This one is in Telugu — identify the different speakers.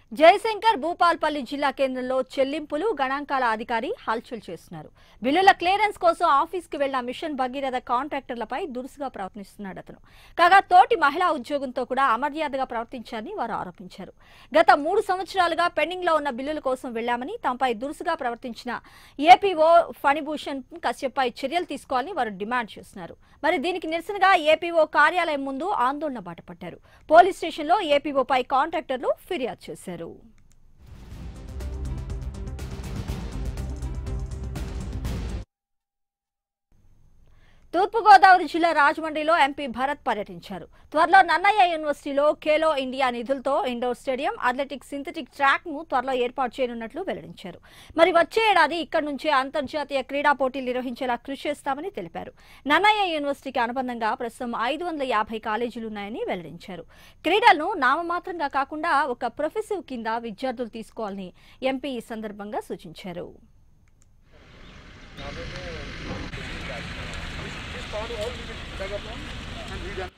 Speaker 1: జయశంకర్ భూపాల్పల్లి జిల్లా కేంద్రంలో చెల్లింపులు గణాంకాల అధికారి హల్చల్ చేస్తున్నారు బిల్లుల క్లియరెన్స్ కోసం ఆఫీస్కి వెళ్లిన మిషన్ భగీరథ కాంట్రాక్టర్లపై దురుసుగా ప్రవర్తిస్తున్నాడు అతను కాగా తోటి మహిళా ఉద్యోగంతో కూడా అమర్యాదగా ప్రవర్తించారని వారు ఆరోపించారు గత మూడు సంవత్సరాలుగా పెండింగ్ లో ఉన్న బిల్లుల కోసం వెళ్లామని తమపై దురుసుగా ప్రవర్తించిన ఏపీఓ ఫణిభూషణ్ కశ్యప్పై చర్యలు తీసుకోవాలని వారు డిమాండ్ చేస్తున్నారు మరి దీనికి నిరసనగా ఏపీఓ కార్యాలయం ముందు ఆందోళన బాటపట్టారు పోలీస్ స్టేషన్లో ఏపీఓపై కాంట్రాక్టర్లు ఫిర్యాదు చేశారు తూర్పుగోదావరి జిల్లా రాజమండ్రిలో ఎంపీ భరత్ పర్యటించారు త్వరలో నన్నయ్య యూనివర్సిటీలో ఖేలో ఇండియా నిధులతో indoor stadium athletic synthetic track ను త్వరలో ఏర్పాటు చేయనున్నట్లు వెల్లడించారు మరి వచ్చే ఏడాది ఇక్కడి నుంచే అంతర్జాతీయ క్రీడా పోటీలు నిర్వహించేలా కృషి చేస్తామని తెలిపారు నన్నయ్య యూనివర్సిటీకి అనుబంధంగా ప్రస్తుతం ఐదు వందల యాభై కాలేజీలున్నాయని వెల్లడించారు క్రీడలను నామమాత్రంగా కాకుండా ఒక ప్రొఫెసివ్ కింద విద్యార్థులు తీసుకోవాలని ఎంపీ ఈ సందర్భంగా సూచించారు
Speaker 2: This part all we will develop on and we done.